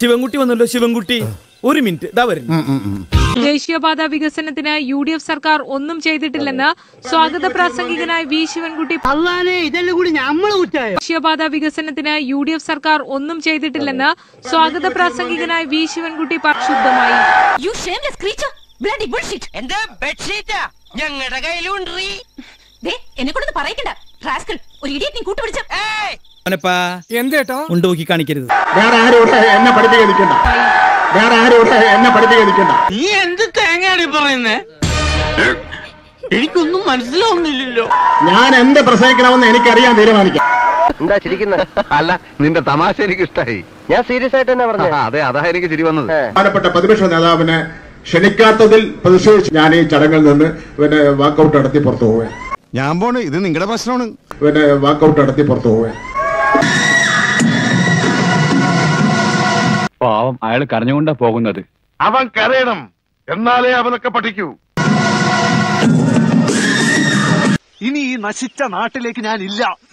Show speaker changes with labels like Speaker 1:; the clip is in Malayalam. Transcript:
Speaker 1: ശിവൻകുട്ടി വന്നല്ലോ ശിവൻകുട്ടി ഒരു മിനിറ്റ് ഇതാ വരുന്നു
Speaker 2: ദേശീയപാത വികസനത്തിന് യു ഡി എഫ് സർക്കാർ ഒന്നും ചെയ്തിട്ടില്ലെന്ന് സ്വാഗത പ്രാസംഗികനായ വി ശിവൻകുട്ടി
Speaker 3: അള്ളാനെ ഇതെല്ലാം കൂടി നമ്മള് കുറ്റായോ
Speaker 2: ദേശീയപാത വികസനത്തിന് യു ഡി എഫ് സർക്കാർ ഒന്നും ചെയ്തിട്ടില്ലെന്ന് സ്വാഗത പ്രാസംഗികനായ വി ശിവൻകുട്ടി ശുദ്ധമായി
Speaker 4: you shameless creature bloody bullshit
Speaker 5: എന്താ ബെഡ്ഷീറ്റാ ഞങ്ങളുടെ കയ്യിലുണ്ട്
Speaker 4: ദേ എന്നെ കൊണ്ടൊന്ന് പറയിക്കണ്ട റാസ്കൽ ഒരു ഇഡിയറ്റ് നീ കൂട്ടുപിടിച്ച
Speaker 1: അവനപ്പാ
Speaker 6: എന്തേട്ടോ
Speaker 1: ഉണ്ട് നോക്കി കാണിക്കരുത്
Speaker 7: വേറെ ആരും ഇവിടെ എന്നെ പഠിപ്പിക്കാൻ നിൽക്കണ്ട വേറെ ആരും ഇവിടെ എന്നെ പഠിപ്പിക്കാൻ നിൽക്കണ്ട
Speaker 5: നീ എന്ത് തേങ്ങയാണ് പറയുന്നേ എനിക്കൊന്നും മനസ്സിലാവുന്നില്ലല്ലോ
Speaker 7: ഞാൻ എന്ത് പ്രസംഗിക്കണമെന്ന് എനിക്കറിയാൻ തീരുമാനിക്കാം
Speaker 8: എന്താ ചിരിക്കുന്നത് അല്ല നിന്റെ തമാശ എനിക്ക് ഇഷ്ടായി ഞാൻ സീരിയസ് ആയിട്ട് തന്നെ പറഞ്ഞു അതെ അതാ എനിക്ക് ചിരി വന്നത്
Speaker 7: പ്രധാനപ്പെട്ട പ്രതിപക്ഷ നേതാവിനെ ക്ഷണിക്കാത്തതിൽ പ്രതിഷേധിച്ച് ഞാൻ ഈ ചടങ്ങിൽ നിന്ന് പിന്നെ വാക്കൗട്ട് നടത്തി പുറത്തു പോവേ
Speaker 9: ഞാൻ പോണ് ഇത് നിങ്ങളുടെ പ്രശ്നമാണ്
Speaker 7: പിന്നെ വാക്കൗട്ട് നടത്തി പുറത്തു പോവേ
Speaker 10: പാവം അയാൾ കരഞ്ഞുകൊണ്ടാ പോകുന്നത്
Speaker 9: അവൻ കരയണം എന്നാലേ അവനൊക്കെ പഠിക്കൂ
Speaker 6: ഇനി ഈ നശിച്ച നാട്ടിലേക്ക് ഞാൻ ഇല്ല